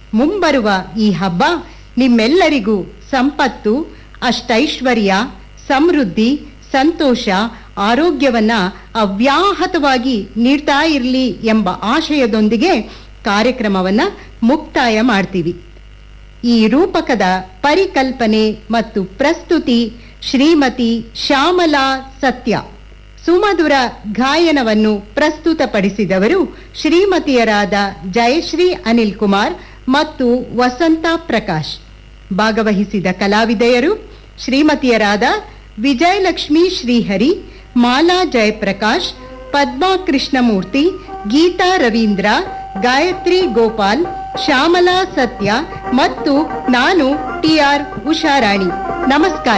ಮುಂಬರುವ ಈ ಹಬ್ಬ ನಿಮ್ಮೆಲ್ಲರಿಗೂ ಸಂಪತ್ತು ಅಷ್ಟೈಶ್ವರ್ಯ ಸಮೃದ್ಧಿ ಸಂತೋಷ ಆರೋಗ್ಯವನ್ನ ಅವ್ಯಾಹತವಾಗಿ ನೀಡ್ತಾ ಇರಲಿ ಎಂಬ ಆಶಯದೊಂದಿಗೆ ಕಾರ್ಯಕ್ರಮವನ್ನ ಮುಕ್ತಾಯ ಮಾಡ್ತೀವಿ ಈ ರೂಪಕದ ಪರಿಕಲ್ಪನೆ ಮತ್ತು ಪ್ರಸ್ತುತಿ ಶ್ರೀಮತಿ ಶ್ಯಾಮಲಾ ಸತ್ಯ ಸುಮಧುರ ಗಾಯನವನ್ನು ಪ್ರಸ್ತುತಪಡಿಸಿದವರು ಶ್ರೀಮತಿಯರಾದ ಜಯಶ್ರೀ ಅನಿಲ್ ಕುಮಾರ್ ಮತ್ತು ವಸಂತ ಪ್ರಕಾಶ್ ಭಾಗವಹಿಸಿದ ಕಲಾವಿದೆಯರು ಶ್ರೀಮತಿಯರಾದ ವಿಜಯಲಕ್ಷ್ಮಿ ಶ್ರೀಹರಿ ಮಾಲಾ ಜಯಪ್ರಕಾಶ್ ಪದ್ಮಾ ಕೃಷ್ಣಮೂರ್ತಿ ಗೀತಾ ರವೀಂದ್ರ ಗಾಯತ್ರಿ ಗೋಪಾಲ್ ಶ್ಯಾಮಲಾ ಸತ್ಯ ಮತ್ತು ನಾನು ಟಿ ಆರ್ ಉಷಾರಾಣಿ ನಮಸ್ಕಾರ